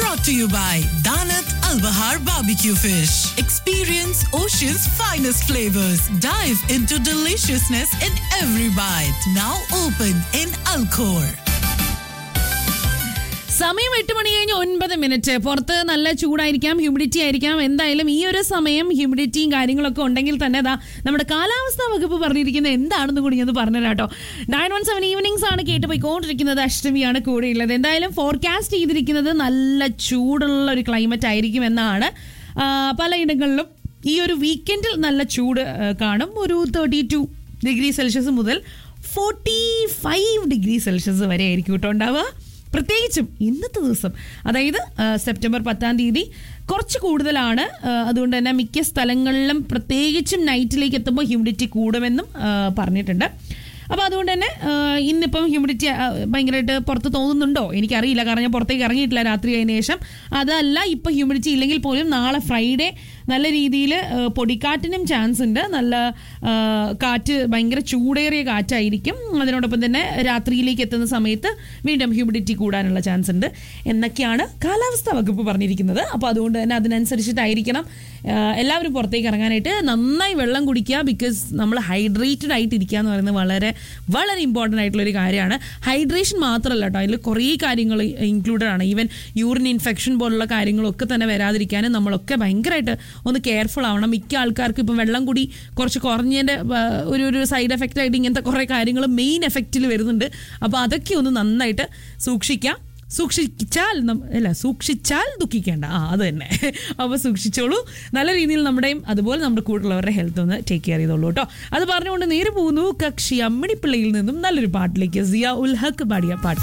brought to you by Danat Al Bahar Barbecue Fish. Experience ocean's finest flavors. Dive into deliciousness in every bite. Now open in Alcor. സമയം എട്ട് മണി കഴിഞ്ഞ് ഒൻപത് minute പുറത്ത് നല്ല ചൂടായിരിക്കാം humidity ആയിരിക്കാം എന്തായാലും ഈ ഒരു സമയം ഹ്യൂമിഡിറ്റിയും കാര്യങ്ങളൊക്കെ ഉണ്ടെങ്കിൽ തന്നെ അതാ നമ്മുടെ കാലാവസ്ഥാ വകുപ്പ് പറഞ്ഞിരിക്കുന്നത് എന്താണെന്ന് കൂടി ഞാൻ പറഞ്ഞുതരാം കേട്ടോ നയൻ വൺ സെവൻ ഈവനിങ്സ് ആണ് കേട്ട് പോയിക്കൊണ്ടിരിക്കുന്നത് അഷ്ടമിയാണ് കൂടെയുള്ളത് എന്തായാലും ഫോർകാസ്റ്റ് ചെയ്തിരിക്കുന്നത് നല്ല ചൂടുള്ള ഒരു ക്ലൈമറ്റ് ആയിരിക്കും എന്നാണ് ആ, പലയിടങ്ങളിലും ഈ ഒരു വീക്കെൻഡിൽ നല്ല ചൂട് ആ, കാണും ഒരു തേർട്ടി ടു ഡിഗ്രി സെൽഷ്യസ് മുതൽ ഫോർട്ടി ഫൈവ് ഡിഗ്രി സെൽഷ്യസ് വരെ ആയിരിക്കും കേട്ടോ ഉണ്ടാവുക പ്രത്യേകിച്ചും ഇന്നത്തെ ദിവസം അതായത് ആ, സെപ്റ്റംബർ പത്താം തീയതി കുറച്ച് കൂടുതലാണ് ആ, അതുകൊണ്ട് തന്നെ മിക്ക സ്ഥലങ്ങളിലും പ്രത്യേകിച്ചും നൈറ്റിലേക്ക് എത്തുമ്പോൾ ഹ്യൂമിഡിറ്റി കൂടുമെന്നും ആ, പറഞ്ഞിട്ടുണ്ട് അപ്പോൾ അതുകൊണ്ട് തന്നെ ആ, ഇന്നിപ്പം ഹ്യൂമിഡിറ്റി ഭയങ്കരമായിട്ട് പുറത്ത് തോന്നുന്നുണ്ടോ എനിക്കറിയില്ല കാരണം ഞാൻ പുറത്തേക്ക് ഇറങ്ങിയിട്ടില്ല രാത്രി ആയതിനു ശേഷം അതല്ല ഇപ്പം ഹ്യൂമിഡിറ്റി ഇല്ലെങ്കിൽ പോലും നാളെ ഫ്രൈഡേ നല്ല രീതിയിൽ പൊടിക്കാറ്റിനും ചാൻസ് ഉണ്ട് നല്ല ആ, കാറ്റ് ഭയങ്കര ചൂടേറിയ കാറ്റായിരിക്കും അതിനോടൊപ്പം തന്നെ രാത്രിയിലേക്ക് എത്തുന്ന സമയത്ത് വീണ്ടും ഹ്യൂമിഡിറ്റി കൂടാനുള്ള ചാൻസ് ഉണ്ട് എന്നൊക്കെയാണ് കാലാവസ്ഥാ വകുപ്പ് പറഞ്ഞിരിക്കുന്നത് അപ്പോൾ അതുകൊണ്ട് തന്നെ അതിനനുസരിച്ചിട്ടായിരിക്കണം ആ, എല്ലാവരും പുറത്തേക്ക് ഇറങ്ങാനായിട്ട് നന്നായി വെള്ളം കുടിക്കുക ബിക്കോസ് നമ്മൾ ഹൈഡ്രേറ്റഡ് ആയിട്ട് ഇരിക്കുക എന്ന് പറയുന്നത് വളരെ വളരെ ഇമ്പോർട്ടൻ്റ് ആയിട്ടുള്ള ഒരു കാര്യമാണ് ഹൈഡ്രേഷൻ മാത്രമല്ല കേട്ടോ അതിൽ കുറേ കാര്യങ്ങൾ ഇൻക്ലൂഡഡ് ആണ് ഈവൻ യൂറിൻ ഇൻഫെക്ഷൻ പോലുള്ള കാര്യങ്ങളൊക്കെ തന്നെ വരാതിരിക്കാനും നമ്മളൊക്കെ ഭയങ്കരമായിട്ട് ഒന്ന് കെയർഫുൾ ആവണം മിക്ക ആൾക്കാർക്ക് ഇപ്പം വെള്ളം കൂടി കുറച്ച് കുറഞ്ഞതിൻ്റെ ആ, ഒരു ഒരു സൈഡ് എഫക്റ്റ് ആയിട്ട് ഇങ്ങനത്തെ കുറേ കാര്യങ്ങൾ മെയിൻ എഫക്റ്റിൽ വരുന്നുണ്ട് അപ്പോൾ അതൊക്കെ ഒന്ന് നന്നായിട്ട് സൂക്ഷിക്കാം സൂക്ഷിച്ചാൽ നം- അല്ല സൂക്ഷിച്ചാൽ ദുഃഖിക്കേണ്ട ആ അത് തന്നെ അപ്പോൾ സൂക്ഷിച്ചോളൂ നല്ല രീതിയിൽ നമ്മുടെയും അതുപോലെ നമ്മുടെ കൂടെയുള്ളവരുടെ ഹെൽത്ത് ഒന്ന് ടേക്ക് കെയർ ചെയ്തോളൂ കേട്ടോ അത് പറഞ്ഞുകൊണ്ട് നേരെ പോകുന്നു കക്ഷി അമ്മിണിപ്പിള്ളയിൽ നിന്നും നല്ലൊരു പാട്ടിലേക്ക് സിയ ഉൽ ഹക്ക് പാടിയ പാട്ട്